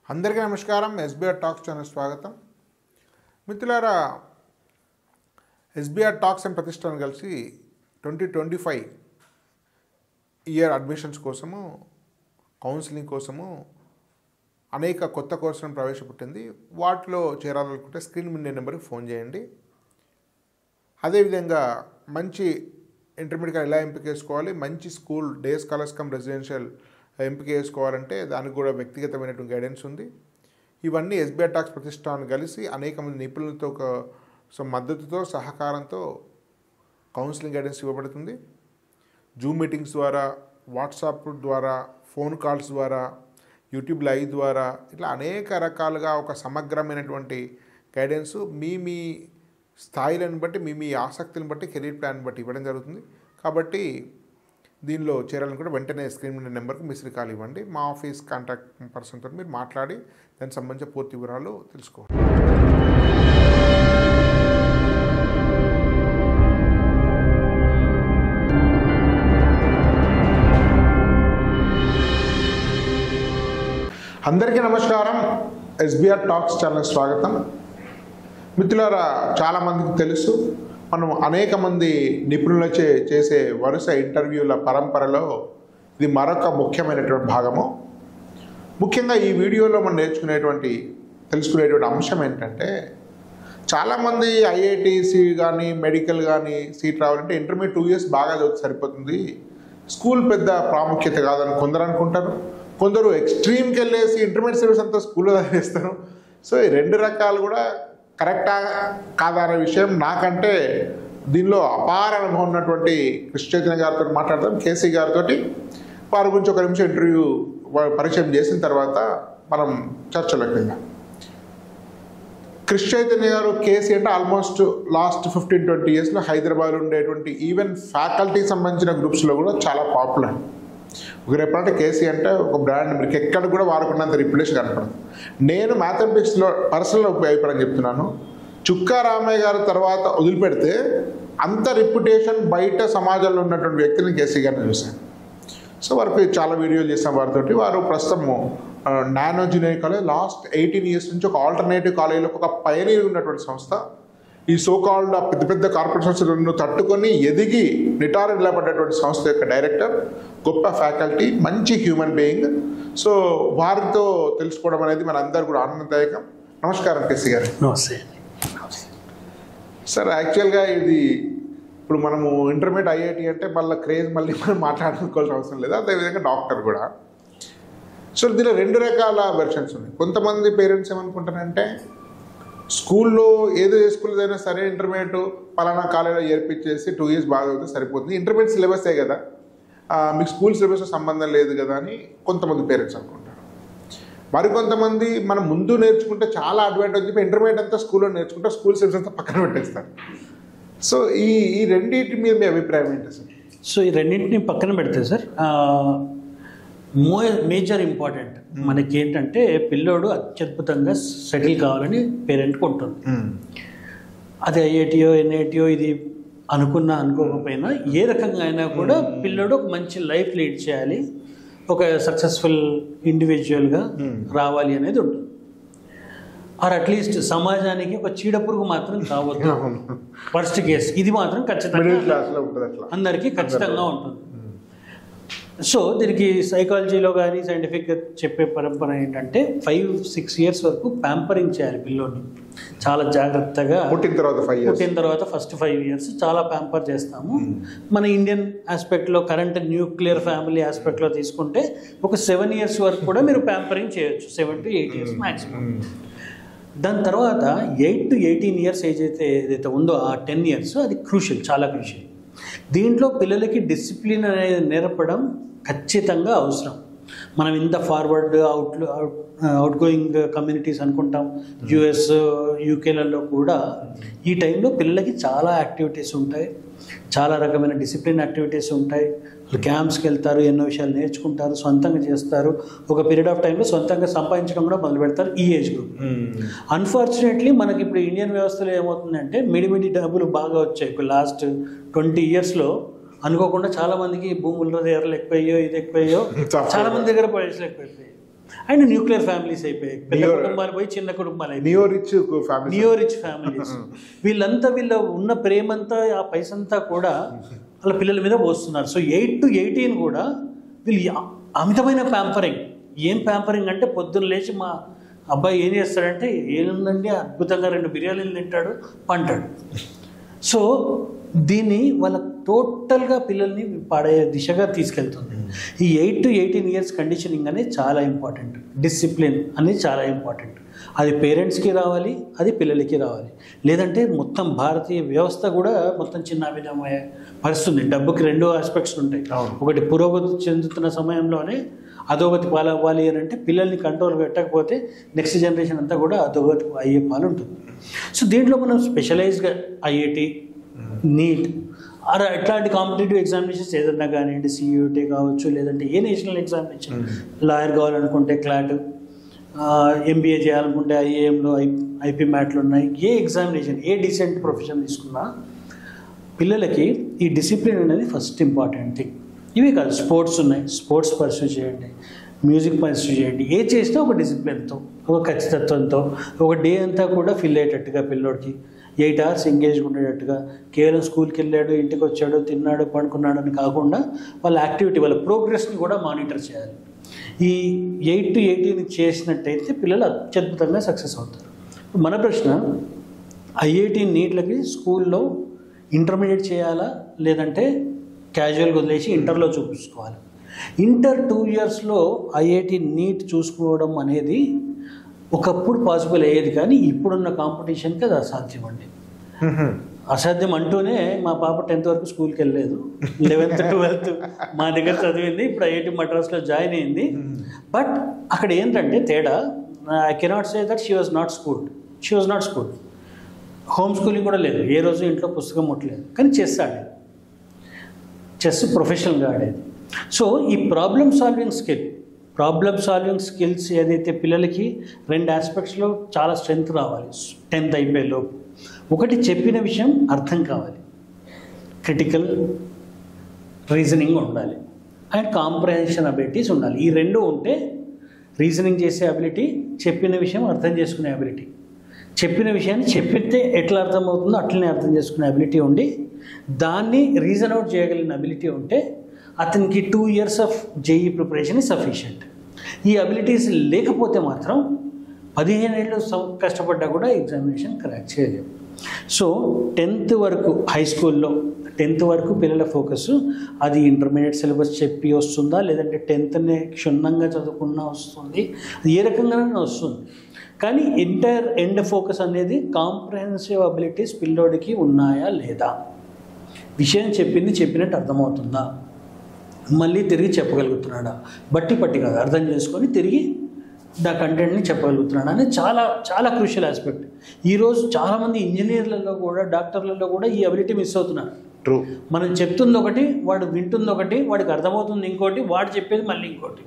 అందరికీ నమస్కారం SBR talks channel స్వాగతం మిత్రులారా ఎస్బీఆర్ టాక్స్ అండ్ ప్రతిష్టానం కలిసి twenty twenty five year admissions కోసము కౌన్సిలింగ్ కోసము అనేక కొత్త కోర్సులను ప్రవేశపెట్టింది వాటిలో చేరాలనుకుంటే స్క్రీన్ మీద నెంబర్కి ఫోన్ చేయండి అదేవిధంగా మంచి ఇంటర్మీడియట్ ఎలా ఎంపిక చేసుకోవాలి మంచి school day scholars cum residential ఎంపిక చేసుకోవాలంటే దానికి కూడా వ్యక్తిగతమైనటువంటి గైడెన్స్ ఉంది ఇవన్నీ ఎస్బీఐ టాక్స్ ప్రతిష్టానం కలిసి అనేక మంది నిపుణులతో ఒక సో మద్దతుతో సహకారంతో కౌన్సిలింగ్ గైడెన్స్ ఇవ్వబడుతుంది జూమ్ మీటింగ్స్ ద్వారా వాట్సాప్ ద్వారా ఫోన్ కాల్స్ ద్వారా యూట్యూబ్ లైవ్ ద్వారా ఇట్లా అనేక రకాలుగా ఒక సమగ్రమైనటువంటి గైడెన్స్ మీ మీ స్థాయిలను బట్టి మీ మీ ఆసక్తిని బట్టి కెరీర్ ప్లాన్ బట్టి ఇవ్వడం జరుగుతుంది కాబట్టి దీనిలో చేరాలనుకుంటే వెంటనే స్క్రీన్ మీద నెంబర్కి మిస్డ్ కాల్ ఇవ్వండి మా ఆఫీస్ కాంటాక్ట్ పర్సన్తో మీరు మాట్లాడి దానికి సంబంధించిన పూర్తి వివరాలు తెలుసుకోవాలి అందరికీ నమస్కారం ఎస్బీఆర్ టాక్స్ ఛానల్ స్వాగతం మిత్రులారా చాలామందికి తెలుసు మనం అనేక మంది నిపుణులచే చేసే వరుస ఇంటర్వ్యూల పరంపరలో ఇది మరొక ముఖ్యమైనటువంటి భాగము ముఖ్యంగా ఈ వీడియోలో మనం నేర్చుకునేటువంటి తెలుసుకునేటువంటి అంశం ఏంటంటే చాలామంది ఐఐటీసీ కానీ మెడికల్ కానీ సీట్ రావాలంటే ఇంటర్మీడియట్ టూ ఇయర్స్ బాగా చదివితే సరిపోతుంది స్కూల్ పెద్ద ప్రాముఖ్యత కాదని కొందరు అనుకుంటారు కొందరు ఎక్స్ట్రీమ్కి వెళ్ళేసి ఇంటర్మీడియట్ సర్వీస్ అంతా స్కూల్లో చదివేస్తారు సో ఈ రెండు రకాలు కూడా కరెక్టా కాదా అనే విషయం నాకంటే దీనిలో అపార అనుభవం ఉన్నటువంటి కృష్ణ చైతన్య గారితో మాట్లాడతాం కేసీ గారితో వారి గురించి ఒక నిమిషం ఇంటర్వ్యూ వా- పరిచయం చేసిన తర్వాత మనం చర్చలోకి వెళ్దాం కృష్ణ చైతన్య గారు కేసీ అంటే ఆల్మోస్ట్ లాస్ట్ ఫిఫ్టీన్ ట్వంటీ ఇయర్స్లో హైదరాబాద్లో ఉండేటువంటి ఈవెన్ ఫ్యాకల్టీ సంబంధించిన గ్రూప్స్లో కూడా చాలా పాపులర్ ఒక రేపంటే కేసీ అంటే ఒక బ్రాండ్ మీకు ఎక్కడ కూడా వాడుకున్నంత రిప్యుటేషన్ కనపడదు నేను మ్యాథమెటిక్స్లో పర్సనల్ అభిప్రాయం చెప్తున్నాను చుక్కా రామయ్య గారి తర్వాత వదిలిపెడితే అంత రిప్యుటేషన్ బయట సమాజంలో ఉన్నటువంటి వ్యక్తిని కేసీ గారిని చూశాను సో వారికి చాలా వీడియోలు చేసాం వారితోటి వారు ప్రస్తుతము nano junior college last eighteen years నుంచి ఒక ఆల్టర్నేటివ్ కాలేజీలో ఒక పయనీర్ ఉన్నటువంటి సంస్థ ఈ సో కాల్డ్ పెద్ద పెద్ద కార్పొరేట్ సంస్థలను తట్టుకొని ఎదిగి నిటారు నిలబడ్డటువంటి సంస్థ యొక్క డైరెక్టర్ గొప్ప ఫ్యాకల్టీ మంచి హ్యూమన్ బీయింగ్ సో వారితో తెలుసుకోవడం అనేది మన అందరు కూడా ఆనందదాయకం నమస్కారం కేసీ గారు నమస్తే సార్ యాక్చువల్గా ఇది ఇప్పుడు మనము ఇంటర్మీడియట్ ఐఐటి అంటే మళ్ళీ క్రేజ్ మళ్ళీ మనం మాట్లాడుకోవాల్సిన అవసరం లేదు అదేవిధంగా డాక్టర్ కూడా సో దీనిలో రెండు రకాల వెర్షన్స్ ఉన్నాయి కొంతమంది పేరెంట్స్ ఏమనుకుంటారంటే స్కూల్లో ఏదో ఏ స్కూల్ అయినా సరే ఇంటర్మీడియట్ పలానా కాలేజీలో చేర్పించేసి టూ ఇయర్స్ బాగా అవుతుంది సరిపోతుంది ఇంటర్మీడియట్ సిలబసే కదా ఆ, మీకు స్కూల్ సిలబస్ సంబంధం లేదు కదా అని కొంతమంది పేరెంట్స్ అనుకుంటారు మరికొంతమంది మనం ముందు నేర్చుకుంటే చాలా అడ్వాంటేజ్ చెప్పి ఇంటర్మీడియట్ అంతా స్కూల్లో నేర్చుకుంటే స్కూల్ సిలబస్ అంతా పక్కన పెట్టేస్తారు సో ఈ ఈ రెండింటి మీద మీ అభిప్రాయం ఏంటి సార్ సో ఈ రెండింటిని పక్కన పెడితే సార్ మో మేజర్ ఇంపార్టెంట్ మనకి ఏంటంటే పిల్లోడు అత్యద్భుతంగా సెటిల్ కావాలని పేరెంట్కి ఉంటుంది అది ఐఐటియో ఎన్ఐటియో ఇది అనుకున్నా అనుకోకపోయినా ఏ రకంగా అయినా కూడా పిల్లోడు ఒక మంచి లైఫ్ లీడ్ చేయాలి ఒక సక్సెస్ఫుల్ ఇండివిజువల్గా రావాలి అనేది ఉంటుంది ఆర్ అట్లీస్ట్ సమాజానికి ఒక చీడపురుగు మాత్రం కావద్దు ఫస్ట్ కేస్ ఇది మాత్రం మిడిల్ ఖచ్చితంగా క్లాస్లో ఉంటుంది అట్లా అందరికీ ఖచ్చితంగా ఉంటుంది సో దీనికి సైకాలజీలో కానీ సైంటిఫిక్గా చెప్పే పరంపర ఏంటంటే ఫైవ్ సిక్స్ ఇయర్స్ వరకు ప్యాంపరింగ్ చేయాలి పిల్లోని చాలా జాగ్రత్తగా పుట్టిన తర్వాత ఫైవ్ ఇయర్స్ పుట్టిన తర్వాత ఫస్ట్ ఫైవ్ ఇయర్స్ చాలా ప్యాంపర్ చేస్తాము మన ఇండియన్ ఆస్పెక్ట్లో కరెంట్ న్యూక్లియర్ ఫ్యామిలీ ఆస్పెక్ట్లో తీసుకుంటే ఒక సెవెన్ ఇయర్స్ వరకు కూడా మీరు ప్యాంపరింగ్ చేయొచ్చు seven to eight years maximum దాని తర్వాత eight to eighteen years age అయితే ఏదైతే ఉందో ఆ టెన్ ఇయర్స్ అది క్రూషియల్ చాలా క్రూషియల్ దీంట్లో పిల్లలకి డిసిప్లిన్ అనేది నేర్పడం ఖచ్చితంగా అవసరం మనం ఇంత forward out out going communities అనుకుంటాం యుఎస్ యూకేలలో కూడా ఈ టైంలో పిల్లలకి చాలా యాక్టివిటీస్ ఉంటాయి చాలా రకమైన డిసిప్లిన్ యాక్టివిటీస్ ఉంటాయి వాళ్ళు క్యాంప్స్కి వెళ్తారు ఎన్నో విషయాలు నేర్చుకుంటారు సొంతంగా చేస్తారు ఒక పీరియడ్ ఆఫ్ టైంలో సొంతంగా సంపాదించడం కూడా మొదలు పెడతారు ఈ ఏజ్ గ్రూప్ అన్ఫార్చునేట్లీ మనకి ఇప్పుడు ఇండియన్ వ్యవస్థలో ఏమవుతుందంటే మిడిమిడి డబ్బులు బాగా వచ్చాయి ఇప్పుడు లాస్ట్ ట్వంటీ ఇయర్స్లో అనుకోకుండా చాలా మందికి భూముల్లో ధరలు ఎక్కువయ్యో ఇది ఎక్కువయ్యో చాలా చాలా మంది దగ్గర పైసలు ఎక్కువైపోయాయి అండ్ న్యూక్లియర్ ఫ్యామిలీస్ అయిపోయాయి పెద్ద Neo- కుటుంబాలు పోయి చిన్న కుటుంబాలు అయిపోయాయి neo rich family neo rich families వీళ్ళంతా వీళ్ళ ఉన్న ప్రేమంతా ఆ పైసంతా కూడా వాళ్ళ పిల్లల మీద పోస్తున్నారు సో ఎయిట్ టు ఎయిటీన్ కూడా వీళ్ళు యా- అమితమైన ప్యాంపరింగ్ ఏం ప్యాంపరింగ్ అంటే పొద్దున్న లేచి మా అబ్బాయి ఏం చేస్తాడంటే ఏముందండి అద్భుతంగా రెండు బిర్యానీలు తింటాడు పంటాడు సో దీన్ని వాళ్ళ టోటల్గా పిల్లల్ని పాడే దిశగా తీసుకెళ్తుంది ఈ eight to eighteen years conditioning అనేది చాలా ఇంపార్టెంట్ డిసిప్లిన్ అనేది చాలా ఇంపార్టెంట్ అది పేరెంట్స్కి రావాలి అది పిల్లలకి రావాలి లేదంటే మొత్తం భారతీయ వ్యవస్థ కూడా మొత్తం చిన్న విధమయ్యే పరిస్థితుంది డబ్బుకి రెండు ఆస్పెక్ట్స్ ఉంటాయి అవును. ఒకటి పురోగతి చెందుతున్న సమయంలోనే అధోగతి పాలవ్వాలి అని అంటే పిల్లల్ని కంట్రోల్ పెట్టకపోతే నెక్స్ట్ జనరేషన్ అంతా కూడా అధోగతి అయ్యే పాలు ఉంటుంది సో దీంట్లో మనం స్పెషలైజ్గా ఐఐటి నీట్ అలా ఇట్లాంటి కాంపిటేటివ్ ఎగ్జామినేషన్స్ ఏదన్నా కానివ్వండి సియూటీ కావచ్చు లేదంటే ఏ నేషనల్ ఎగ్జామినేషన్ లాయర్ కావాలనుకుంటే క్లాట్ ఎంబీఏ చేయాలనుకుంటే ఐఏఎంలో ఐ ఐపీ మ్యాట్లు ఉన్నాయి ఏ ఎగ్జామినేషన్ ఏ డీసెంట్ ప్రొఫెషన్ తీసుకున్నా పిల్లలకి ఈ డిసిప్లిన్ అనేది ఫస్ట్ ఇంపార్టెంట్ థింగ్ ఇవి కాదు స్పోర్ట్స్ ఉన్నాయి స్పోర్ట్స్ పర్సూ చేయండి మ్యూజిక్ పర్సూ చేయండి ఏ చేసినా ఒక డిసిప్లిన్తో ఒక ఖచ్చితత్వంతో ఒక డే అంతా కూడా ఫిల్ అయ్యేటట్టుగా పిల్లోడికి ఎయిట్ అవర్స్ ఎంగేజ్గా ఉండేటట్టుగా కేవలం స్కూల్కి వెళ్ళాడు ఇంటికి వచ్చాడు తిన్నాడు పడుకున్నాడు అని కాకుండా వాళ్ళ యాక్టివిటీ వాళ్ళ ప్రోగ్రెస్ని కూడా మానిటర్ చేయాలి ఈ ఎయిట్ టు ఎయిటీన్ చేసినట్టయితే పిల్లలు అత్యద్భుతంగా సక్సెస్ అవుతారు ఇప్పుడు మన ప్రశ్న ఐఐటి నీట్లకి స్కూల్లో ఇంటర్మీడియట్ చేయాలా లేదంటే క్యాజువల్గా వదిలేసి ఇంటర్లో చూపించుకోవాలి ఇంటర్ టూ ఇయర్స్లో ఐఐటి నీట్ చూసుకోవడం అనేది ఒకప్పుడు పాసిబుల్ అయ్యేది కానీ ఇప్పుడున్న కాంపిటీషన్కి అది అసాధ్యం అండి అసాధ్యం అంటూనే మా పాప టెన్త్ వరకు స్కూల్కి వెళ్ళలేదు లెవెన్త్ ట్వెల్త్ మా దగ్గర చదివింది ఇప్పుడు ఐఐటి మద్రాస్లో జాయిన్ అయింది బట్ అక్కడ ఏంటంటే తేడా I cannot say that she was not schooled she was not schooled home schooling కూడా లేదు ఏ రోజు ఇంట్లో పుస్తకం ముట్టలేదు కానీ చెస్ ఆడేది చెస్ ప్రొఫెషనల్గా ఆడేది సో ఈ problem solving skill problem solving skills ఏదైతే పిల్లలకి రెండు ఆస్పెక్ట్స్లో చాలా స్ట్రెంగ్త్ రావాలి టెన్త్ అయిపోయేలోపు ఒకటి చెప్పిన విషయం అర్థం కావాలి క్రిటికల్ రీజనింగ్ ఉండాలి అండ్ కాంప్రహెన్షన్ అబిలిటీస్ ఉండాలి ఈ రెండు ఉంటే రీజనింగ్ చేసే అబిలిటీ చెప్పిన విషయం అర్థం చేసుకునే అబిలిటీ చెప్పిన విషయాన్ని చెప్పితే ఎట్లా అర్థమవుతుందో అట్లనే అర్థం చేసుకునే అబిలిటీ ఉండి దాన్ని రీజన్ అవుట్ చేయగలిగిన అబిలిటీ ఉంటే అతనికి two years of JEE preparation sufficient ఈ అబిలిటీస్ లేకపోతే మాత్రం పదిహేను ఏళ్ళు సం- కష్టపడ్డా కూడా ఎగ్జామినేషన్ క్రాక్ చేయలేము సో టెన్త్ వరకు హై స్కూల్లో టెన్త్ వరకు పిల్లల ఫోకస్ అది ఇంటర్మీడియట్ సిలబస్ చెప్పి వస్తుందా లేదంటే టెన్త్నే క్షుణ్ణంగా చదువుకున్నా వస్తుంది అది ఏ రకంగానైనా వస్తుంది కానీ ఇంటర్ ఎండ్ ఫోకస్ అనేది కాంప్రహెన్సివ్ అబిలిటీస్ పిల్లోడికి ఉన్నాయా లేదా విషయం చెప్పింది చెప్పినట్టు అర్థమవుతుందా మళ్ళీ తిరిగి చెప్పగలుగుతున్నాడా బట్టి పట్టి కాదు అర్థం చేసుకొని తిరిగి దా కంటెంట్ని చెప్పగలుగుతున్నాడా అనేది చాలా చాలా క్రూషియల్ ఆస్పెక్ట్ ఈరోజు చాలామంది ఇంజనీర్లలో కూడా డాక్టర్లలో కూడా ఈ అబిలిటీ మిస్ అవుతున్నారు ట్రూ మనం చెప్తుంది ఒకటి వాడు వింటుంది ఒకటి వాడికి అర్థమవుతుంది ఇంకోటి వాడు చెప్పేది మళ్ళీ ఇంకోటి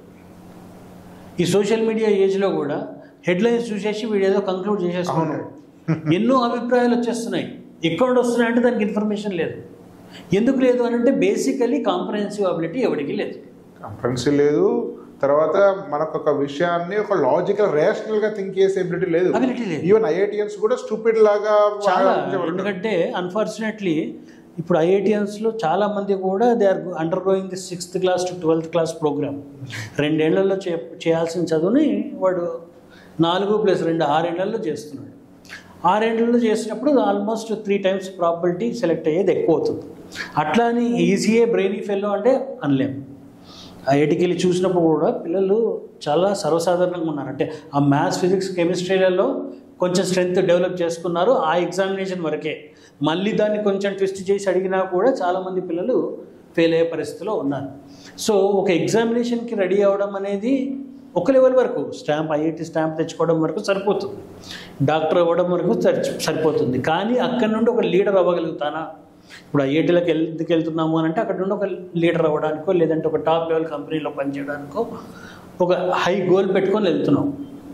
ఈ సోషల్ మీడియా ఏజ్లో కూడా హెడ్లైన్స్ చూసేసి వీడు ఏదో కంక్లూడ్ చేసేసుకుంటాడు ఎన్నో అభిప్రాయాలు వచ్చేస్తున్నాయి ఎక్కడ నుండి వస్తున్నాయంటే దానికి ఇన్ఫర్మేషన్ లేదు ఎందుకు లేదు అని అంటే బేసికలీ కాంప్రహెన్సివ్ అబిలిటీ ఎవరికి లేదు కాన్ఫరెన్సీ లేదు తర్వాత మనకు ఒక విషయాన్ని ఒక లాజికల్ రేషనల్ గా థింక్ చేసే ఎబిలిటీ లేదు Ability లేదు. ఈవెన్ ఐఐటియన్స్ కూడా స్టూపిడ్ లాగా చాలా ఆలోచించేవాళ్ళు. ఎందుకంటే అన్ఫార్చునేట్లీ ఇప్పుడు ఐఐటిఎన్స్లో చాలా మంది కూడా they are undergoing the sixth class to twelfth class program రెండేళ్లలో చే చేయాల్సిన చదువుని వాడు నాలుగు ప్లస్ రెండు ఆరేళ్లలో చేస్తున్నాడు ఆరేళ్లలో చేసినప్పుడు almost three times probability select అయ్యేది ఎక్కువ అవుతుంది అట్లా అని ఈజీయే బ్రెయిన్ ఫెల్లో అంటే అనలేము ఐఐటికి వెళ్ళి చూసినప్పుడు కూడా పిల్లలు చాలా సర్వసాధారణంగా ఉన్నారు అంటే ఆ మ్యాథ్స్ ఫిజిక్స్ కెమిస్ట్రీలలో కొంచెం స్ట్రెంగ్త్ డెవలప్ చేసుకున్నారు ఆ ఎగ్జామినేషన్ వరకే మళ్ళీ దాన్ని కొంచెం ట్విస్ట్ చేసి అడిగినా కూడా చాలామంది పిల్లలు ఫెయిల్ అయ్యే పరిస్థితిలో ఉన్నారు సో ఒక ఎగ్జామినేషన్కి రెడీ అవ్వడం అనేది ఒక లెవెల్ వరకు స్టాంప్ ఐఐటి స్టాంప్ తెచ్చుకోవడం వరకు సరిపోతుంది డాక్టర్ అవ్వడం వరకు సరి- సరిపోతుంది కానీ అక్కడ నుండి ఒక లీడర్ అవ్వగలుగుతానా ఇప్పుడు ఐఐటీలకు ఎందుకు వెళ్తున్నాము అని అంటే అక్కడ నుండి ఒక లీడర్ అవ్వడానికో లేదంటే ఒక టాప్ లెవెల్ కంపెనీలో పనిచేయడానికో ఒక హై గోల్ పెట్టుకొని వెళ్తున్నాం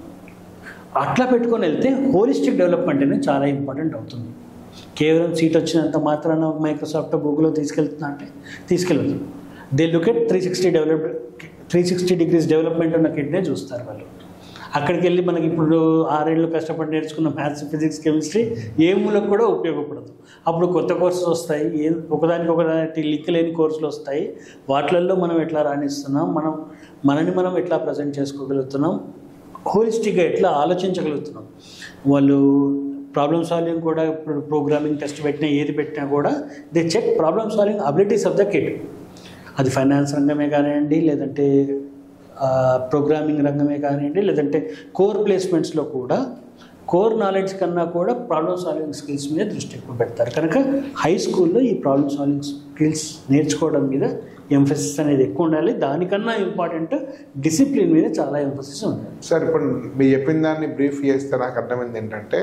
అట్లా పెట్టుకొని వెళ్తే హోలిస్టిక్ డెవలప్మెంట్ అనేది చాలా ఇంపార్టెంట్ అవుతుంది కేవలం సీట్ వచ్చినంత మాత్రాన మైక్రోసాఫ్ట్ గూగుల్లో తీసుకెళ్తున్నా అంటే తీసుకెళ్తుంది they look at three sixty develop three sixty degrees development ఉన్న కిడ్నే చూస్తారు వాళ్ళు అక్కడికి వెళ్ళి మనకి ఇప్పుడు ఆరేళ్ళు కష్టపడి నేర్చుకున్న మ్యాథ్స్ ఫిజిక్స్ కెమిస్ట్రీ ఏ మూలకు కూడా ఉపయోగపడదు అప్పుడు కొత్త కోర్సెస్ వస్తాయి ఏ ఒకదానికి ఒకదానికి లింక్ లేని కోర్సులు వస్తాయి వాటిల్లో మనం ఎట్లా రాణిస్తున్నాం మనం మనని మనం ఎట్లా ప్రజెంట్ చేసుకోగలుగుతున్నాం హోలిస్టిక్గా ఎట్లా ఆలోచించగలుగుతున్నాం వాళ్ళు ప్రాబ్లమ్ సాల్వింగ్ కూడా ఇప్పుడు ప్రోగ్రామింగ్ టెస్ట్ పెట్టినా ఏది పెట్టినా కూడా they check problem solving abilities of the kid అది ఫైనాన్స్ రంగమే కానివ్వండి లేదంటే ప్రోగ్రామింగ్ రంగమే కానివ్వండి లేదంటే కోర్ ప్లేస్మెంట్స్లో కూడా కోర్ నాలెడ్జ్ కన్నా కూడా ప్రాబ్లమ్ సాల్వింగ్ స్కిల్స్ మీద దృష్టి ఎక్కువ పెడతారు కనుక హై స్కూల్లో ఈ ప్రాబ్లమ్ సాల్వింగ్ స్కిల్స్ నేర్చుకోవడం మీద ఎంఫసిస్ అనేది ఎక్కువ ఉండాలి దానికన్నా ఇంపార్టెంట్ డిసిప్లిన్ మీద చాలా ఎంఫసిస్ ఉండాలి సార్ ఇప్పుడు మీరు చెప్పిన దాన్ని బ్రీఫ్ చేస్తే నాకు అర్థమైంది ఏంటంటే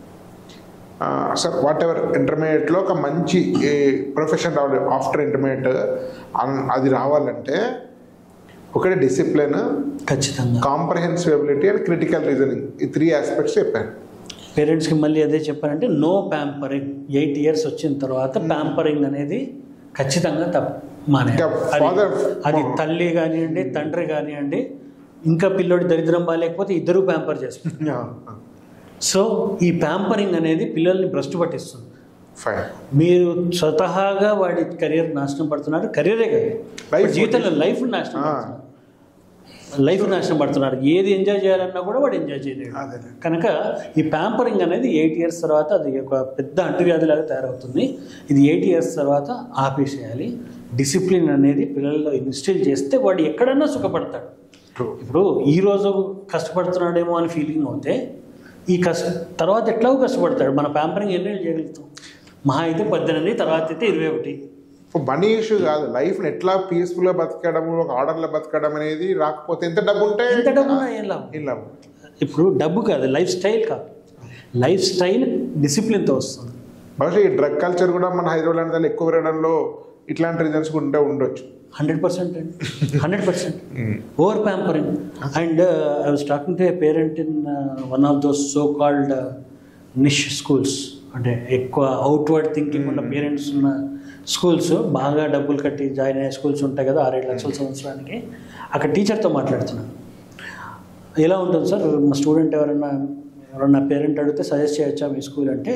ఆ, సార్ వాట్ ఎవర్ ఇంటర్మీడియట్లో ఒక మంచి ప్రొఫెషన్ రావాలి ఆఫ్టర్ ఇంటర్మీడియట్ అది రావాలంటే ఒకటి డిసిప్లిన్ ఖచ్చితంగా కాంప్రహెన్సిబిలిటీ అండ్ క్రిటికల్ రీజనింగ్ ఈ త్రీ ఆస్పెక్ట్స్ చెప్పారు పేరెంట్స్కి మళ్ళీ అదే చెప్పారంటే నో ప్యాంపరింగ్ ఎయిట్ ఇయర్స్ వచ్చిన తర్వాత ప్యాంపరింగ్ అనేది ఖచ్చితంగా తప్ప మానే ఇంకా father- అది తల్లి కానివ్వండి తండ్రి కానివ్వండి ఇంకా పిల్లోడి దరిద్రం బాగాలేకపోతే ఇద్దరు ప్యాంపర్ చేస్తారు సో ఈ ప్యాంపరింగ్ అనేది పిల్లల్ని భ్రష్టు పట్టిస్తుంది ఫైన్ మీరు స్వతహాగా వాడి కెరీర్ నాశనం పడుతున్నారు కెరీరే కాదు Life వాడి జీవితంలో లైఫ్ నాశనం ఆ. పడుతున్నారు లైఫ్ నాశనం పడుతున్నారు ఏది ఎంజాయ్ చేయాలన్నా కూడా వాడు ఎంజాయ్ చేయలేడు అదే కనుక ఈ ప్యాంపరింగ్ అనేది ఎయిట్ ఇయర్స్ తర్వాత అది ఒక పెద్ద అంటువ్యాధిలాగా తయారవుతుంది ఇది ఎయిట్ ఇయర్స్ తర్వాత ఆపేసేయాలి డిసిప్లిన్ అనేది పిల్లల్లో ఇన్స్టిల్ చేస్తే వాడు ఎక్కడన్నా సుఖపడతాడు ట్రూ ఇప్పుడు ఈ రోజు కష్టపడుతున్నాడేమో అని ఫీలింగ్ అవుతే ఈ కష్ట తర్వాత ఎట్లాగో కష్టపడతాడు మన ప్యాంపరింగ్ ఎన్ని ఏళ్ళు చేయగలుగుతాం మహా అయితే పద్దెనిమిది తర్వాత అయితే ఇరవై ఒకటి మనీ ఇష్యూ కాదు లైఫ్ని ఎట్లా పీస్ఫుల్గా బతకడం ఒక ఆర్డర్లో బతకడం అనేది రాకపోతే ఎంత డబ్బు ఉంటే ఎంత డబ్బున్నా ఏం లాభం ఏం లాభం ఇప్పుడు డబ్బు కాదు లైఫ్ స్టైల్ కాదు లైఫ్ స్టైల్ డిసిప్లిన్తో వస్తుంది బహుశా ఈ డ్రగ్ కల్చర్ కూడా మన హైదరాబాద్ దానిలో ఎక్కువ పెరగడంలో ఇట్లాంటి రీజన్స్ కూడా ఉంటే ఉండొచ్చు హండ్రెడ్ పర్సెంట్ అండి hundred percent over pampering and I was talking to a parent in one of those so called niche schools అంటే ఎక్కువ అవుట్వర్డ్ థింకింగ్ ఉన్న పేరెంట్స్ ఉన్న స్కూల్స్ బాగా డబ్బులు కట్టి జాయిన్ అయ్యే స్కూల్స్ ఉంటాయి కదా ఆరేడు లక్షల సంవత్సరానికి అక్కడ టీచర్తో మాట్లాడుతున్నాను ఎలా ఉంటుంది సార్ మా స్టూడెంట్ ఎవరైనా ఎవరన్నా పేరెంట్ అడిగితే సజెస్ట్ చేయొచ్చా మీ స్కూల్ అంటే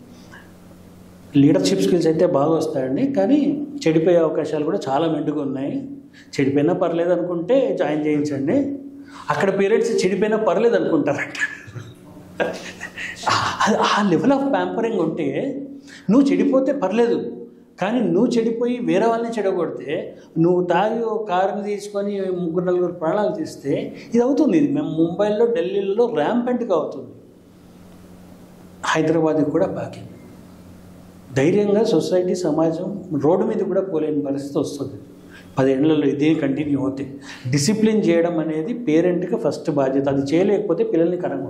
లీడర్షిప్ స్కిల్స్ అయితే బాగా వస్తాయండి కానీ చెడిపోయే అవకాశాలు కూడా చాలా మెండుగా ఉన్నాయి చెడిపోయినా పర్లేదు అనుకుంటే జాయిన్ చేయించండి అక్కడ పేరెంట్స్ చెడిపోయినా పర్లేదు అనుకుంటారంట ఆ- ఆ లెవెల్ ఆఫ్ ప్యాంపరింగ్ ఉంటే నువ్వు చెడిపోతే పర్లేదు కానీ నువ్వు చెడిపోయి వేరే వాళ్ళని చెడగొడితే నువ్వు తాగి ఓ కారుని తీసుకొని ముగ్గురు నలుగురు ప్రాణాలు తీస్తే ఇది అవుతుంది ఇది మేము ముంబైలో ఢిల్లీలో ర్యాంపెంట్గా అవుతుంది హైదరాబాద్కి కూడా బాకీ ధైర్యంగా సొసైటీ సమాజం రోడ్డు మీద కూడా పోలేని పరిస్థితి వస్తుంది పదేళ్లలో ఇదే కంటిన్యూ అవుతాయి డిసిప్లిన్ చేయడం అనేది పేరెంట్కి ఫస్ట్ బాధ్యత అది చేయలేకపోతే పిల్లల్ని కరంగం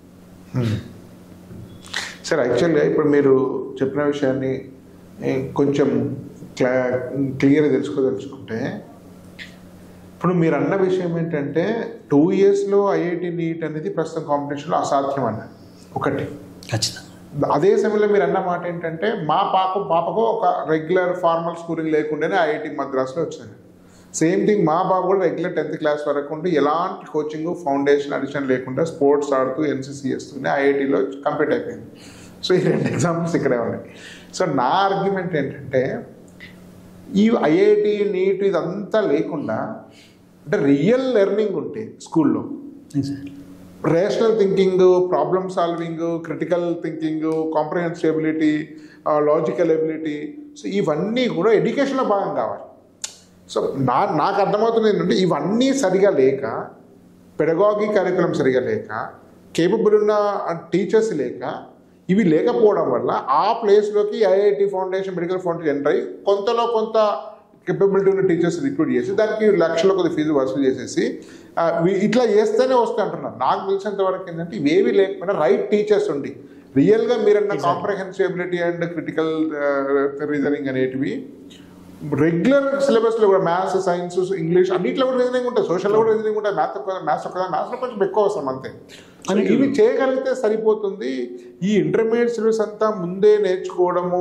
సార్ యాక్చువల్గా ఇప్పుడు మీరు చెప్పిన విషయాన్ని ఏ, కొంచెం క్లా క్లియర్గా తెలుసుకోదలుచుకుంటే ఇప్పుడు మీరు అన్న విషయం ఏంటంటే టూ ఇయర్స్లో ఐఐటి నీట్ అనేది ప్రస్తుతం కాంపిటీషన్లో అసాధ్యం అన్న ఒకటి ఖచ్చితంగా అదే సమయంలో మీరు అన్న మాట ఏంటంటే మా పాప పాపకు ఒక రెగ్యులర్ ఫార్మల్ స్కూలింగ్ లేకుండానే ఐఐటి మద్రాసులో వచ్చింది సేమ్ థింగ్ మా బాబు కూడా రెగ్యులర్ టెన్త్ క్లాస్ వరకు ఉండి ఎలాంటి కోచింగ్ ఫౌండేషన్ అడిషన్ లేకుండా స్పోర్ట్స్ ఆడుతూ ఎన్సీసీ చేస్తూనే ఐఐటిలో కంప్లీట్ అయిపోయింది సో ఈ రెండు ఎగ్జాంపుల్స్ ఇక్కడే ఉన్నాయి సో నా ఆర్గ్యుమెంట్ ఏంటంటే ఈ ఐఐటి నీట్ ఇదంతా లేకుండా అంటే రియల్ లెర్నింగ్ ఉంటే స్కూల్లో Exactly. Rational thinking problem solving critical thinking comprehensibility logical ability so ఇవన్నీ కూడా ఎడ్యుకేషన్లో భాగం కావాలి సో నా నాకు అర్థమవుతుంది ఏంటంటే ఇవన్నీ సరిగా లేక పెడగాగి కరికులం సరిగా లేక కేపబుల్ ఉన్న టీచర్స్ లేక ఇవి లేకపోవడం వల్ల ఆ ప్లేస్లోకి IIT foundation medical foundation enter అయ్యి కొంతలో కొంత కెపబిలిటీ ఉన్న టీచర్స్ రిక్రూట్ చేసి దానికి లక్షల కొద్ది ఫీజు వసూలు చేసేసి ఆ, వీ- ఇట్లా చేస్తేనే వస్తాయి అంటున్నారు నాకు తెలిసినంత వరకు ఏంటంటే ఇవేవి లేకపోయినా రైట్ టీచర్స్ ఉండి రియల్గా మీరన్న కాంప్రహెన్సిబిలిటీ అండ్ క్రిటికల్ రీజనింగ్ అనేటివి రెగ్యులర్ సిలబస్లో కూడా మ్యాథ్స్ సైన్స్ ఇంగ్లీష్ అన్నింటిలో కూడా రీజనింగ్ ఉంటుంది సోషల్లో కూడా రీజనింగ్ ఉంటుంది మ్యాథ్ మ్యాథ్స్ ఒక్కదా మ్యాథ్స్లో కొంచెం ఎక్కువ అవసరం అంతే సో అన్నిటిలో. ఇవి చేయగలిగితే సరిపోతుంది ఈ ఇంటర్మీడియట్ సిలబస్ అంతా ముందే నేర్చుకోవడము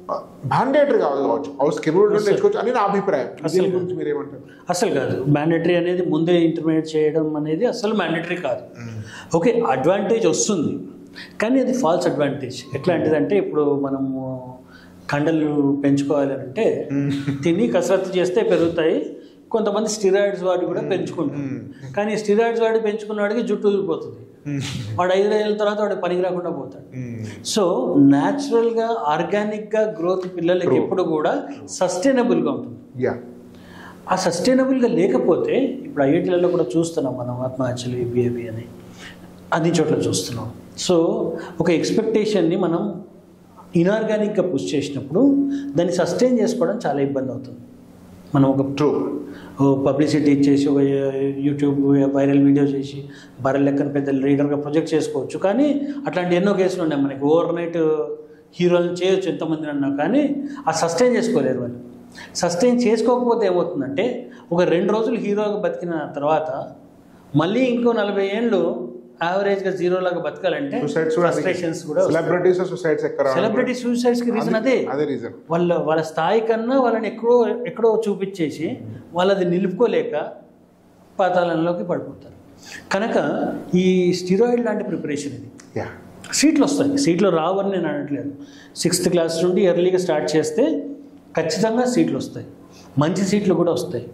మ్యాండేటరీ కాదు కావచ్చు హౌస్ కెరీర్ తెచ్చుకోవచ్చు అని నా అభిప్రాయం అసలు దీని గురించి మీరు ఏమంటారు అసలు కాదు మ్యాండేటరీ అనేది ముందే ఇంటర్మీడియట్ చేయడం అనేది అసలు మ్యాండేటరీ కాదు ఓకే అడ్వాంటేజ్ వస్తుంది కానీ అది ఫాల్స్ అడ్వాంటేజ్ ఎట్లాంటిదంటే ఇప్పుడు మనము కండలు పెంచుకోవాలి అంటే తిని కసరత్తు చేస్తే పెరుగుతాయి కొంతమంది స్టిరాయిడ్స్ వాడి కూడా పెంచుకుంటారు కానీ స్టిరాయిడ్స్ వాడి పెంచుకున్న వాడికి జుట్టు ఊరిపోతుంది వాడు ఐదు ఏళ్ళ తర్వాత వాడు పనికి రాకుండా పోతాడు సో న్యాచురల్గా ఆర్గానిక్గా గ్రోత్ పిల్లలకి ఎప్పుడు కూడా సస్టైనబుల్గా ఉంటుంది యా ఆ సస్టైనబుల్గా లేకపోతే ఇప్పుడు ఐఐటీలలో కూడా చూస్తున్నాం మనం ఆత్మహత్యలు ఇవి అని అన్ని చోట్ల చూస్తున్నాం సో ఒక ఎక్స్పెక్టేషన్ని మనం ఇనార్గానిక్గా పుష్ చేసినప్పుడు దాన్ని సస్టైన్ చేసుకోవడం చాలా ఇబ్బంది అవుతుంది మనం ఒక ట్రూ పబ్లిసిటీ ఇచ్చేసి ఒక యూట్యూబ్ వైరల్ వీడియో చేసి బర్రెల లెక్కన పెద్ద లీడర్గా ప్రొజెక్ట్ చేసుకోవచ్చు కానీ అట్లాంటి ఎన్నో కేసులు ఉన్నాయి మనకి ఓవర్ నైట్ హీరోలు చేయొచ్చు ఎంతమంది అన్నా కానీ ఆ సస్టైన్ చేసుకోలేరు వాళ్ళు సస్టైన్ చేసుకోకపోతే ఏమవుతుందంటే ఒక రెండు రోజులు హీరోగా బతికిన తర్వాత మళ్ళీ ఇంకో నలభై ఏళ్ళు యావరేజ్గా జీరో లాగా బతకాలంటే సుసైడ్స్ కూడా ఫ్రస్ట్రేషన్స్ కూడా సెలబ్రిటీస్ సుసైడ్స్ ఎక్కడ సెలబ్రిటీ సూసైడ్స్కి రీజన్ అదే అదే రీజన్ వాళ్ళ వాళ్ళ స్థాయి కన్నా వాళ్ళని ఎక్కడో ఎక్కడో చూపించేసి వాళ్ళది నిలుపుకోలేక పాతాళంలోకి పడిపోతారు కనుక ఈ స్టిరాయిడ్ లాంటి ప్రిపరేషన్ ఇది యా సీట్లు వస్తాయి సీట్లు రావని నేను అనట్లేదు సిక్స్త్ క్లాస్ నుండి ఎర్లీగా స్టార్ట్ చేస్తే ఖచ్చితంగా సీట్లు వస్తాయి మంచి సీట్లు కూడా వస్తాయి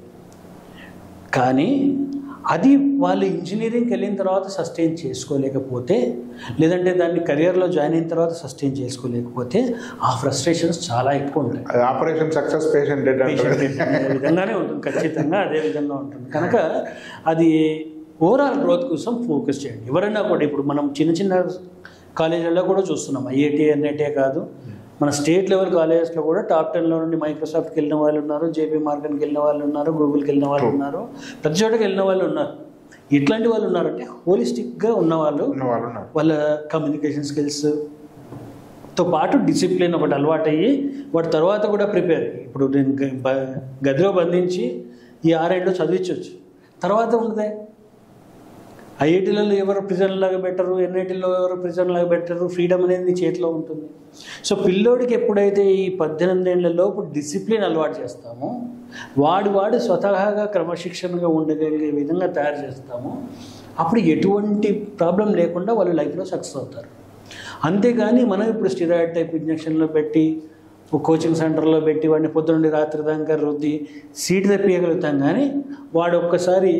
కానీ అది వాళ్ళు ఇంజనీరింగ్కి వెళ్ళిన తర్వాత సస్టైన్ చేసుకోలేకపోతే లేదంటే దాన్ని కెరియర్లో జాయిన్ అయిన తర్వాత సస్టైన్ చేసుకోలేకపోతే ఆ ఫ్రస్ట్రేషన్స్ చాలా ఎక్కువ ఉంటాయి అది ఆపరేషన్ సక్సెస్ పేషెంట్ డెడ్ అంటారు పేషెంట్ అదే విధంగానే ఉంటుంది ఖచ్చితంగా అదే విధంగా ఉంటుంది కనుక అది ఓవరాల్ గ్రోత్ కోసం ఫోకస్ చేయండి ఎవరైనా కూడా ఇప్పుడు మనం చిన్న చిన్న కాలేజీల్లో కూడా చూస్తున్నాం ఐఐటి ఎన్ఐటే కాదు మన స్టేట్ లెవెల్ కాలేజెస్లో కూడా టాప్ టెన్లో నుండి మైక్రోసాఫ్ట్కి వెళ్ళిన వాళ్ళు ఉన్నారు జేపీ మార్గన్కి వెళ్ళిన వాళ్ళు ఉన్నారు గూగుల్కి వెళ్ళిన వాళ్ళు ఉన్నారు ప్రతి చోటకి వెళ్ళిన వాళ్ళు ఉన్నారు ఎట్లాంటి వాళ్ళు ఉన్నారంటే హోలిస్టిక్గా ఉన్నవాళ్ళు ఉన్న వాళ్ళు ఉన్నారు వాళ్ళ కమ్యూనికేషన్ స్కిల్స్ తో పాటు డిసిప్లిన్ ఒకటి అలవాటు అయ్యి వాటి తర్వాత కూడా ప్రిపేర్ ఇప్పుడు నేను గ- బ- గదిలో బంధించి ఈ ఆరేళ్ళు చదివించవచ్చు తర్వాత ఉండదే ఐఐటీలలో ఎవరు ప్రిజన్ లాగా పెట్టరు ఎన్ఐటీలో ఎవరు ప్రిజన్ లాగా పెట్టరు ఫ్రీడమ్ అనేది నీ చేతిలో ఉంటుంది సో పిల్లోడికి ఎప్పుడైతే ఈ పద్దెనిమిది ఏళ్ళ లోపు డిసిప్లిన్ అలవాటు చేస్తామో వాడు వాడు స్వతహాగా క్రమశిక్షణగా ఉండగలిగే విధంగా తయారు చేస్తామో అప్పుడు ఎటువంటి ప్రాబ్లం లేకుండా వాళ్ళు లైఫ్లో సక్సెస్ అవుతారు అంతేగాని మనం ఇప్పుడు స్టిరాయిడ్ టైప్ ఇంజక్షన్లో పెట్టి ఒక కోచింగ్ సెంటర్లో పెట్టి వాడిని పొద్దునుండి రాత్రి దాకా రుద్ది సీట్ తెప్పియగలుగుతాం కానీ వాడు ఒక్కసారి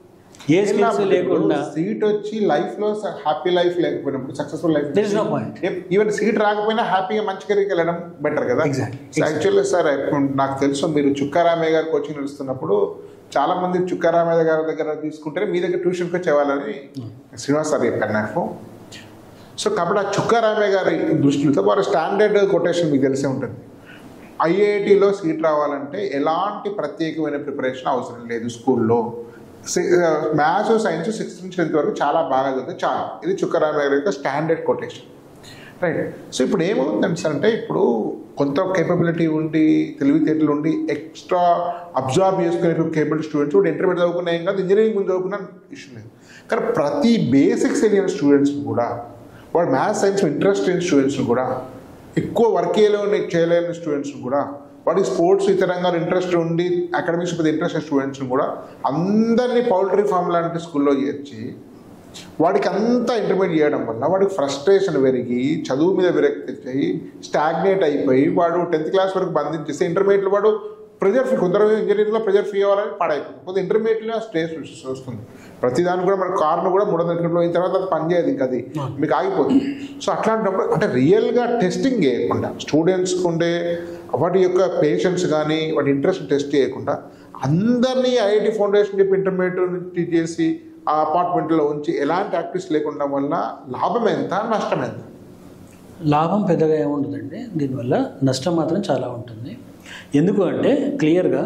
ఏ స్కిల్స్ లేకుండా సీట్ వచ్చి లైఫ్ లో హ్యాపీ లైఫ్ లేకపోయినప్పుడు successful life there is no point even seat రాకపోయినా హ్యాపీగా మంచి కెరీర్కి వెళ్ళడం బెటర్ కదా Exactly. యాక్చువల్లీ సార్ ఇప్పుడు నాకు తెలుసు మీరు చుక్కారామయ్య గారు కోచింగ్ నడుస్తున్నప్పుడు చాలా మంది చుక్కారామయ్య గారి దగ్గర తీసుకుంటే మీ దగ్గర ట్యూషన్కి వచ్చేవాళ్ళని శ్రీనివాస్ సార్ చెప్పారు నాకు సో కాబట్టి ఆ చుక్కారామయ్య గారి దృష్టితో వారి స్టాండర్డ్ కొటేషన్ మీకు తెలిసే ఉంటుంది ఐఐటిలో సీట్ రావాలంటే ఎలాంటి ప్రత్యేకమైన ప్రిపరేషన్ అవసరం లేదు స్కూల్లో మ్యాథ్స్ సైన్స్ సిక్స్త్ నుంచి టెన్త్ వరకు చాలా బాగా చదివితే చాలు ఇది చుక్కరామయ్య గారి యొక్క స్టాండర్డ్ కొటేషన్ రైట్ సో ఇప్పుడు ఏమవుతుందంటే సార్ అంటే ఇప్పుడు కొంత కేపబిలిటీ ఉండి తెలివితేటలు ఉండి ఎక్స్ట్రా అబ్జర్వ్ చేసుకునే కేపబిలిటీ స్టూడెంట్స్ ఇప్పుడు ఇంటర్మీడియట్ చదువుకున్నా ఏం కాదు ఇంజనీరింగ్ ముందు చదువుకున్నా ఇష్యూ లేదు కానీ ప్రతి బేసిక్స్ తెలియని స్టూడెంట్స్ కూడా వాడు మ్యాథ్స్ సైన్స్ ఇంట్రెస్ట్ లేని స్టూడెంట్స్ కూడా ఎక్కువ వర్క్ చేయలేని చేయలేని స్టూడెంట్స్ కూడా వాడికి స్పోర్ట్స్ ఇతర రంగాలు ఇంట్రెస్ట్ ఉండి అకాడమిక్స్ పెద్ద ఇంట్రెస్ట్ స్టూడెంట్స్ కూడా అందరినీ పౌల్ట్రీ ఫామ్ లాంటి స్కూల్లో చేర్చి వాడికి అంతా ఇంటర్మీడియట్ చేయడం వల్ల వాడికి ఫ్రస్ట్రేషన్ పెరిగి చదువు మీద విరక్తి వచ్చి స్టాగ్నేట్ అయిపోయి వాడు టెన్త్ క్లాస్ వరకు బంధించేస్తే ఇంటర్మీడియట్లో వాడు ప్రెజర్ ఫీ కొందరు ఇంజనీరింగ్లో ప్రెజర్ ఫీ అవ్వాలని పాడైపోతుంది కొంత ఇంటర్మీడియట్లో స్ట్రెస్ వస్తుంది ప్రతిదాని కూడా మన కార్ను కూడా మూడు వందల కిలోమీటర్లు అయిన తర్వాత అది పనిచేయదు ఇంకా అది మీకు ఆగిపోతుంది సో అట్లాంటప్పుడు అంటే రియల్గా టెస్టింగ్ చేయకుండా స్టూడెంట్స్కి ఉండే వాటి యొక్క పేషెన్స్ కానీ వాటి ఇంట్రెస్ట్ టెస్ట్ చేయకుండా అందరినీ ఐఐటి ఫౌండేషన్ చెప్పి ఇంటర్మీడియట్ చేసి ఆ అపార్ట్మెంట్లో ఉంచి ఎలాంటి యాక్టివిటీస్ లేకుండా వల్ల లాభం ఎంత నష్టం ఎంత లాభం పెద్దగా ఏముండదండి దీనివల్ల నష్టం మాత్రం చాలా ఉంటుంది ఎందుకు అంటే క్లియర్గా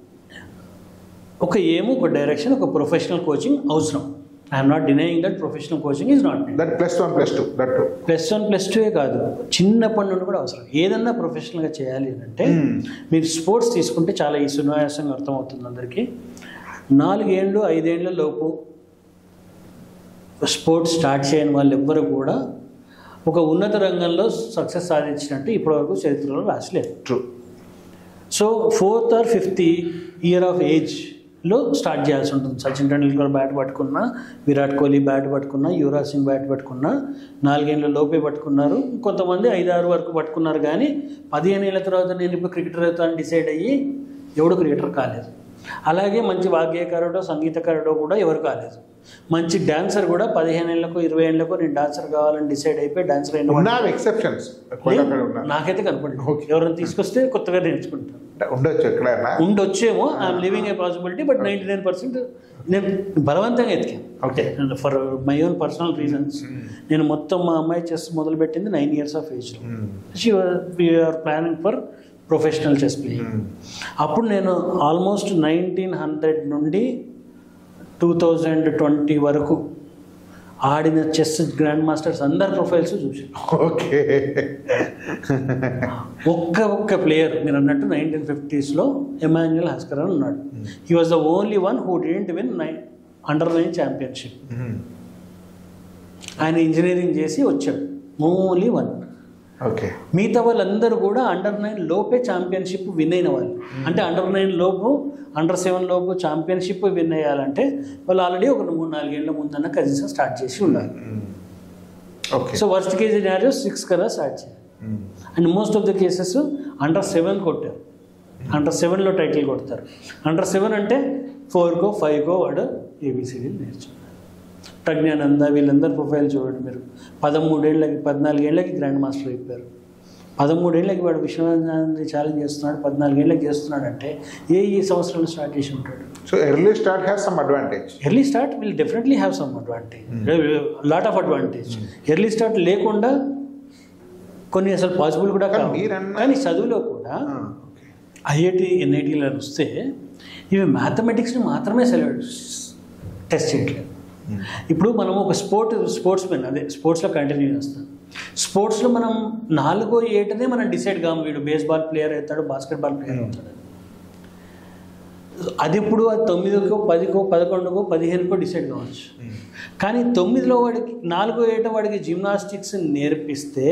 ఒక ఏమో ఒక డైరెక్షన్ ఒక ప్రొఫెషనల్ కోచింగ్ అవసరం I'm not denying that professional coaching is not that plus one plus two that two plus one plus two కాదు చిన్నప్పటి నుండి కూడా అవసరం ఏదన్నా ప్రొఫెషనల్గా చేయాలి అని అంటే మీరు స్పోర్ట్స్ తీసుకుంటే చాలా ఈ సునాయాసంగా అర్థమవుతుంది అందరికీ నాలుగేళ్ళు ఐదేళ్ల లోపు స్పోర్ట్స్ స్టార్ట్ చేయని వాళ్ళు ఎవ్వరు కూడా ఒక ఉన్నత రంగంలో సక్సెస్ సాధించినట్టు ఇప్పటివరకు చరిత్రలో రాసలేదు true so fourth or fifth year of ఏజ్లో స్టార్ట్ చేయాల్సి ఉంటుంది సచిన్ టెండూల్కర్ బ్యాట్ పట్టుకున్నా విరాట్ కోహ్లీ బ్యాట్ పట్టుకున్నా యువరాజ్ సింగ్ బ్యాట్ పట్టుకున్నా నాలుగేళ్ళ లోపే పట్టుకున్నారు కొంతమంది ఐదు ఆరు వరకు పట్టుకున్నారు కానీ పదిహేను ఏళ్ళ తర్వాత నేను ఇప్పుడు క్రికెటర్ అవుతాను డిసైడ్ అయ్యి ఎవడు క్రికెటర్ కాలేదు అలాగే మంచి వాగ్గేయకారుడో సంగీతకారుడో కూడా ఎవరు కాలేదు మంచి డాన్సర్ కూడా పదిహేను ఏళ్ళకు ఇరవై ఏళ్ళకు నేను డాన్సర్ కావాలని డిసైడ్ అయిపోయి డాన్సర్ అయిన ఉన్నా ఎక్సెప్షన్స్ అక్కడ ఉన్నా నాకైతే కనపడింది ఎవరైనా తీసుకొస్తే కొత్తగా నేర్చుకుంటాను అంటే ఉండొచ్చు ఎక్కడైనా ఉండొచ్చేమో I'm living a possibility but ninety nine percent నేను బలవంతంగా ఎతికాను okay for my own personal reasons నేను మొత్తం మా అమ్మాయి చెస్ మొదలుపెట్టింది నైన్ ఇయర్స్ ఆఫ్ ఏజ్లో she were planning for professional chess playing అప్పుడు నేను ఆల్మోస్ట్ నైన్టీన్ హండ్రెడ్ నుండి టూ థౌజండ్ ట్వంటీ వరకు ఆడిన చెస్ గ్రాండ్ మాస్టర్స్ అందరి ప్రొఫైల్స్ చూసాను ఓకే ఒక్క ఒక్క ప్లేయర్ మీరు అన్నట్టు నైన్టీన్ ఫిఫ్టీస్లో ఎమాన్యుయల్ హస్కర్ అని ఉన్నాడు he was the only one who didn't win nine under nine championship ఆయన ఇంజనీరింగ్ చేసి వచ్చాడు ఓన్లీ వన్ ఓకే మిగతా వాళ్ళందరూ కూడా అండర్ నైన్ లోపే ఛాంపియన్షిప్ విన్ అయిన వాళ్ళు అంటే అండర్ నైన్ లోపు అండర్ సెవెన్ లోపు ఛాంపియన్షిప్ విన్ అయ్యాలంటే వాళ్ళు ఆల్రెడీ ఒక మూడు నాలుగేళ్ల ముందన్న కనీసం స్టార్ట్ చేసి ఉండాలి okay so worst KG scenario six కదా స్టార్ట్ చేయాలి and most of the cases under seven కొట్టారు అండర్ సెవెన్లో టైటిల్ కొడతారు అండర్ సెవెన్ అంటే ఫోర్కో ఫైవ్కో వాడు ఏబిసిడి నేర్చుకున్నారు ప్రజ్ఞానంద వీళ్ళందరి ప్రొఫైల్ చూడండి మీరు పదమూడేళ్ళకి పద్నాలుగేళ్ళకి గ్రాండ్ మాస్టర్ అయిపోయారు పదమూడేళ్ళకి వాడు విశ్వనాథాన్ని ఛాలెంజ్ చేస్తున్నాడు పద్నాలుగేళ్ళకి చేస్తున్నాడు అంటే ఏ ఈ సంవత్సరంలో స్టార్ట్ చేసి ఉంటాడు so early start has some advantage early start will definitely have some advantage lot of advantage early start లేకుండా కొన్ని అసలు పాసిబుల్ కూడా కానీ కావు మీరన్న- కానీ చదువులో కూడా ఐఐటి ఎన్ఐటీలో వస్తే ఇవి మ్యాథమెటిక్స్ని మాత్రమే సెలెక్ట్ టెస్ట్ చేయట్లేదు ఇప్పుడు మనం ఒక స్పోర్ట్ స్పోర్ట్స్ మెన్ అదే స్పోర్ట్స్లో కంటిన్యూ చేస్తాం స్పోర్ట్స్లో మనం నాలుగో ఏటనే మనం డిసైడ్ కాము వీడు బేస్బాల్ ప్లేయర్ అవుతాడు బాస్కెట్బాల్ ప్లేయర్ అవుతాడు అది ఇప్పుడు అది తొమ్మిదికో పదికో పదకొండుకో పదిహేనుకో డిసైడ్ కావచ్చు కానీ తొమ్మిదిలో వాడికి నాలుగో ఏట వాడికి జిమ్నాస్టిక్స్ నేర్పిస్తే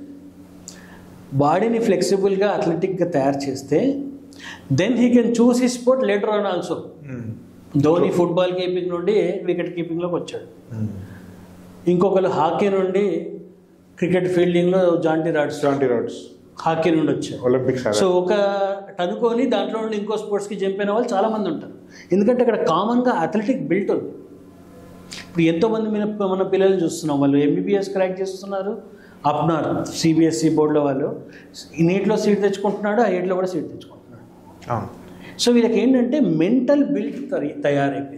బాడీని ఫ్లెక్సిబుల్గా అథ్లెటిక్గా తయారు చేస్తే then he can choose he sport later on also Dhoni football keeping నుండి వికెట్ కీపింగ్లోకి వచ్చాడు ఇంకొకరు హాకీ నుండి క్రికెట్ ఫీల్డింగ్లో Jonty Rhodes twenty Rhodes hockey నుండి వచ్చారు ఒలింపిక్స్ సో ఒక అనుకొని దాంట్లో నుండి ఇంకో స్పోర్ట్స్కి జంప్ అయిన వాళ్ళు చాలామంది ఉంటారు ఎందుకంటే అక్కడ కామన్గా అథ్లెటిక్ బిల్ట్ ఉంది ఇప్పుడు ఎంతోమంది మన మన పిల్లలు చూస్తున్నాం వాళ్ళు ఎంబీబీఎస్ క్రాక్ చేస్తున్నారు అప్నార్ సిబిఎస్ఈ బోర్డులో వాళ్ళు నీటిలో సీట్ తెచ్చుకుంటున్నాడు ఆ ఏట్లో కూడా సీట్ తెచ్చుకుంటున్నాడు అవును సో వీళ్ళకి ఏంటంటే మెంటల్ బిల్ట్ తయారైపోయింది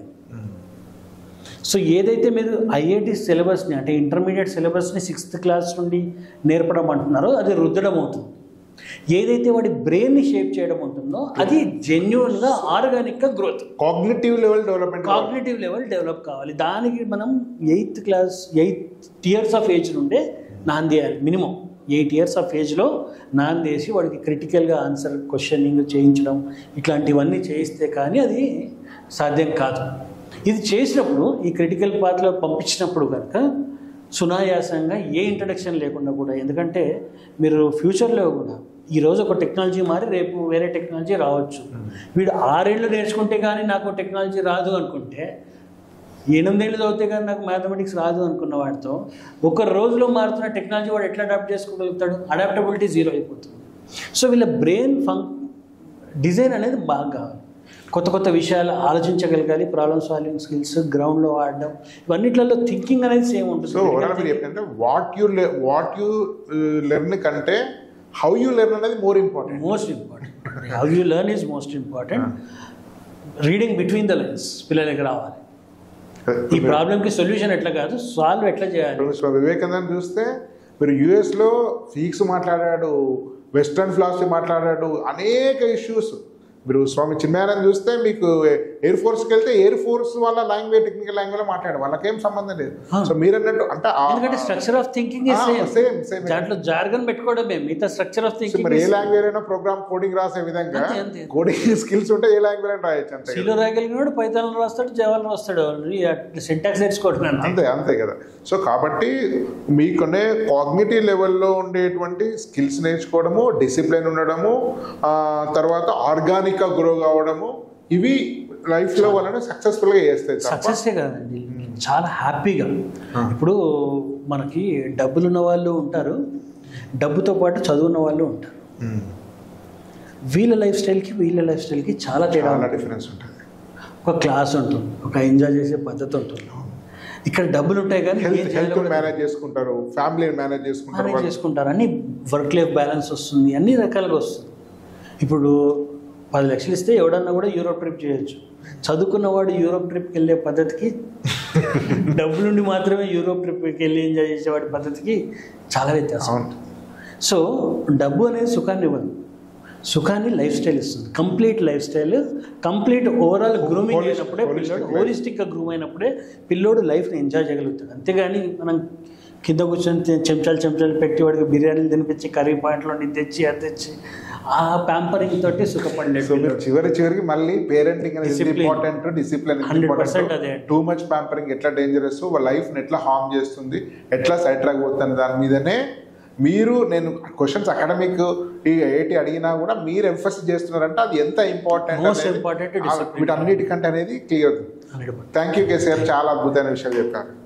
సో ఏదైతే మీరు ఐఐటి సిలబస్ని అంటే ఇంటర్మీడియట్ సిలబస్ని సిక్స్త్ క్లాస్ నుండి నేర్పడం అంటున్నారో అది రుద్దడం అవుతుంది ఏదైతే వాడి బ్రెయిన్ని షేప్ చేయడం ఉంటుందో అది జెన్యున్గా ఆర్గానిక్గా growth cognitive level development cognitive level develop కావాలి దానికి మనం eighth class eighth years of age నుండే నాందేయాలి మినిమం ఎయిట్ ఇయర్స్ ఆఫ్ ఏజ్లో నాందేసి వాడికి క్రిటికల్గా ఆన్సర్ క్వశ్చనింగ్ చేయించడం ఇట్లాంటివన్నీ చేయిస్తే కానీ అది సాధ్యం కాదు ఇది చేసినప్పుడు ఈ క్రిటికల్ పాత్రలో పంపించినప్పుడు కనుక సునాయాసంగా ఏ ఇంట్రడక్షన్ లేకుండా కూడా ఎందుకంటే మీరు ఫ్యూచర్లో కూడా ఈరోజు ఒక టెక్నాలజీ మారి రేపు వేరే టెక్నాలజీ రావచ్చు వీడు ఆరేళ్ళు నేర్చుకుంటే కానీ నాకు టెక్నాలజీ రాదు అనుకుంటే ఎనిమిదేళ్ళు చదివితే కానీ నాకు మ్యాథమెటిక్స్ రాదు అనుకున్న వాడితో ఒక రోజులో మారుతున్న టెక్నాలజీ వాడు ఎట్లా అడాప్ట్ చేసుకోగలుగుతాడు అడాప్టబిలిటీ జీరో అయిపోతుంది సో వీళ్ళ బ్రెయిన్ ఫంక్ డిజైన్ అనేది బాగా కావాలి కొత్త కొత్త విషయాలు ఆలోచించగలగాలి ప్రాబ్లమ్ సాల్వింగ్ స్కిల్స్ గ్రౌండ్లో ఆడడం ఇవన్నిట్లలో థింకింగ్ అనేది సేమ్ సో ఓవరాల్ ఉంటుంది మీరు చెప్తుంటే what you what you learn కంటే హౌ యు లెర్న్ అనేది more important most important how you learn is most important reading between the lines పిల్లలకి రావాలి ఈ ప్రాబ్లంకి సొల్యూషన్ ఎట్లా కాదు సాల్వ్ ఎట్లా చేయాలి స్వామి వివేకానంద చూస్తే మీరు యుఎస్ లో ఫీక్స్ మాట్లాడాడు వెస్టర్న్ ఫిలాసఫీ మాట్లాడాడు అనేక ఇష్యూస్ మీరు స్వామి చిన్మయానంద్ చూస్తే మీకు ఎయిర్ ఫోర్స్కి వెళ్తే ఎయిర్ ఫోర్స్ వాళ్ళ లాంగ్వేజ్ టెక్నికల్ లాంగ్వేజ్ మాట్లాడారు వాళ్ళకేం సంబంధం లేదు సో మీరు అన్నట్టు అంటే ఆ- ఎందుకంటే స్ట్రక్చర్ ఆఫ్ థింకింగ్ ఆ, సేమ్ same, same. దాంట్లో జార్గన్ పెట్టుకోవడమే మిగతా స్ట్రక్చర్ ఆఫ్ సో థింకింగ్ మరి ఏ లాంగ్వేజ్ అయినా ప్రోగ్రామ్ కోడింగ్ రాసే విధంగా అంతే, అంతే. కోడింగ్ స్కిల్స్ ఉంటే ఏ లాంగ్వేజ్ అయినా రాయొచ్చు అంతే కదా. సీలో రాయగలిగినాడు పైతాలను రాస్తాడు జవాలను రాస్తాడు సింటాక్స్ నేర్చుకోవడం అంతే అంతే అంతే కదా సో కాబట్టి మీకునే కాగ్నిటివ్ లెవెల్లో ఉండేటువంటి స్కిల్స్ నేర్చుకోవడము డిసిప్లిన్ ఉండడము ఆ, తర్వాత ఆర్గానిక్గా గ్రో కావడము ఇవి లైఫ్లో వాళ్ళని సక్సెస్ఫుల్గా చేస్తాయి తప్ప సక్సెస్ే కదండి చాలా హ్యాపీగా ఇప్పుడు మనకి డబ్బులు ఉన్న వాళ్ళు ఉంటారు డబ్బుతో పాటు చదువున్న వాళ్ళు ఉంటారు మ్మ్. వీళ్ళ లైఫ్ స్టైల్కి వీళ్ళ లైఫ్ స్టైల్కి చాలా తేడా చాలా ఉంటుంది. డిఫరెన్స్ ఉంటుంది ఒక క్లాస్ ఉంటుంది ఒక ఎంజాయ్ చేసే పద్ధతి ఉంటుంది ఇక్కడ డబ్బులు ఉంటాయి కానీ ఏం హెల్త్ చేయాలో హెల్త్ కూడా మేనేజ్ చేసుకుంటారు ఫ్యామిలీని మేనేజ్ చేసుకుంటారు మేనేజ్ వాళ్ళు. చేసుకుంటారు అన్ని వర్క్ లైఫ్ బ్యాలెన్స్ వస్తుంది అన్ని రకాలుగా వస్తుంది ఇప్పుడు పది లక్షలు ఇస్తే ఎవడన్నా కూడా యూరోప్ ట్రిప్ చేయొచ్చు చదువుకున్నవాడు యూరోప్ ట్రిప్కి వెళ్ళే పద్ధతికి డబ్బులుండి మాత్రమే యూరోప్ ట్రిప్కి వెళ్ళి ఎంజాయ్ చేసేవాడి పద్ధతికి చాలా వ్యత్యాసం అవును సో డబ్బు అనేది సుఖాన్ని ఇవ్వదు సుఖాన్ని లైఫ్ స్టైల్ ఇస్తుంది complete lifestyle complete overall grooming Holistic- అయినప్పుడే holistic పిల్లోడు life. హోలిస్టిక్గా గ్రూమ్ అయినప్పుడే పిల్లోడు లైఫ్ని ఎంజాయ్ చేయగలుగుతాడు అంతేగాని మనం కింద కూర్చొని తి- చెంచాలు చెంచాలు పెట్టి వాడికి బిర్యానీలు తినిపించి కర్రీ పాయింట్లో తెచ్చి అది తెచ్చి ఆ ప్యాంపరింగ్ తోటి సుఖపడలేడు సో మీరు చివరి చివరికి మళ్ళీ పేరెంటింగ్ అనేది Discipline. ఇంపార్టెంట్ డిసిప్లిన్ 100% అదే. టూ మచ్ ప్యాంపరింగ్ ఎట్లా డేంజరస్ వాళ్ళ లైఫ్ ని ఎట్లా హార్మ్ చేస్తుంది ఎట్లా సైడ్ ట్రాక్ పోతుంది దాని మీదనే మీరు నేను క్వశ్చన్స్ అకాడమిక్ ఈ ఐఐటి అడిగినా కూడా మీరు ఎంఫసిస్ చేస్తున్నారంటే అది ఎంత ఇంపార్టెంట్ Most important discipline. వీటన్నిటికంటే అనేది clear hundred thank you KCR చాలా అద్భుతమైన విషయాలు చెప్పారు